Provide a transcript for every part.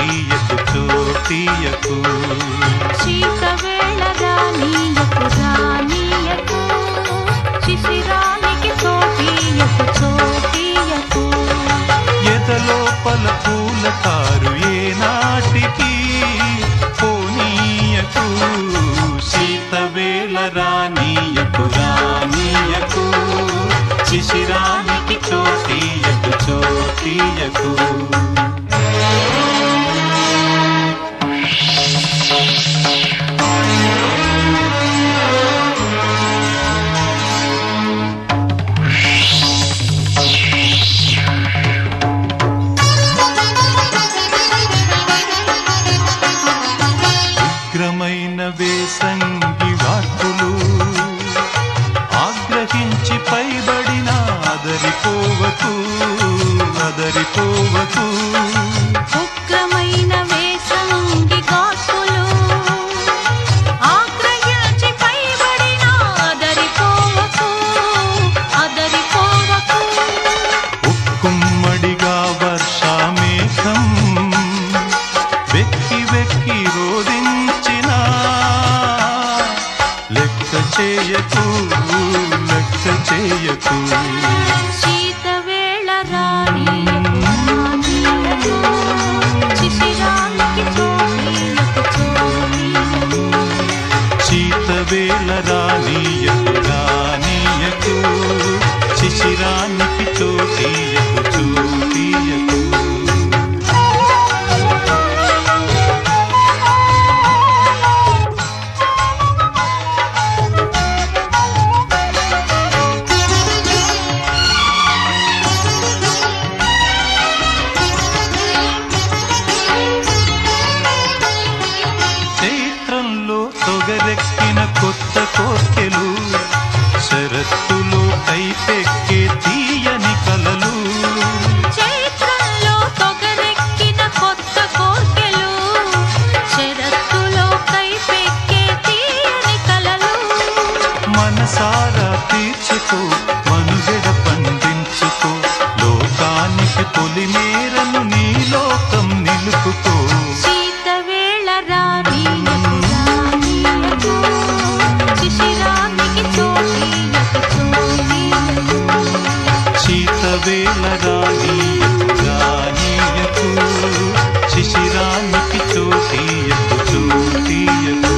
చోటీయకు చోటీయకు శీతవేళ రానీయకు రానీయకు శిశిరానికి చోటీయకు చోటీయకు ఎదలోపల పూల కారు ఏనాటికి పోనీయకు శీతవేళ రానీయకు రానీయకు శిశిరానికి చోటీయకు చోటీయకు ఉగ్రమైన వేసంగి వార్పులు ఆగ్రహించి పైబడిన అదరిపోవకు అదరిపోవకు ఉగ్రమైన వేసంగి గాసులు ఆగ్రహించి పైబడిన అదరిపోవకు అదరిపోవకు ఉక్కుమ్మడిగా వర్షామేఘం వెక్కి వెక్కి రోదించిన లెక్క చేయకు లెక్క చేయకు శీతవేళ రానీయకు రానీయకు శిశిరానికి చోటీయకు చోటీయకు శీతవేళ రానీయకు రానీయకు శిశిరానికి చోటీయకు చోటీయకు చైత్రంలో తొగరెక్కిన కొత్త కోర్కెలు శరత్తులో కైపెక్కే తీయని కలలు చైత్రంలో తొగరెక్కిన కొత్త కోర్కెలు శరత్తులో కైపెక్కే తీయని కలలు మనసారా తీర్చుకో మనుగడ పండించుకో లోకానికి పొలిమేరను నీ లోకం నిలుపుకో శీతవేళ రానీయకు రానీయకు శిశిరానికి చోటీయకు చోటీయకు శీతవేళ రానీయకు రానీయకు శిశిరానికి చోటీయకు చోటీయకు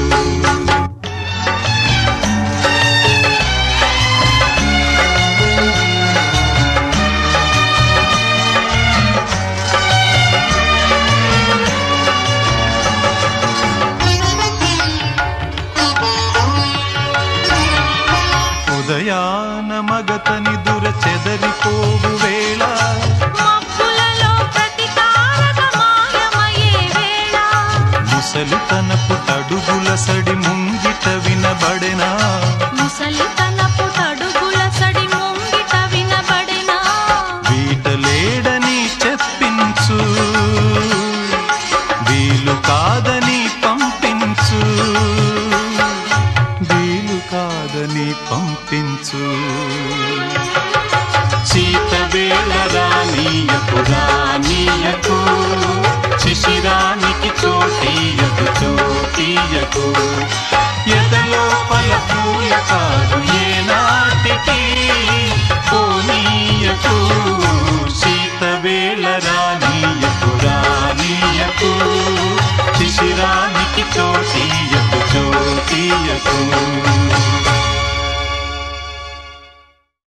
ఉదయాన మగతని దుర చెదరిపోవు వేళ మబ్బులలో ప్రతి తారక మాయమయ్యే వేళ ముసలితనపు తడుగుల సడి ముంగిట వినబడెనా ముసలితనపు తడుగుల సడి ముంగిట వినబడెనా వీటలేడని చెప్పించు వీలు కాదని పంపించు వీలు కాదని పంపించు శీతవేళ రానీయకు రానీయకు శిశిరానికి చోటీయకు చోటీయకు ఎదలోపల పూల కాదు ఏనాటికి పోనీయకు శీతవేళ రానీయకు రానీయకు శిశిరానికి చోటీయకు చోటీయకు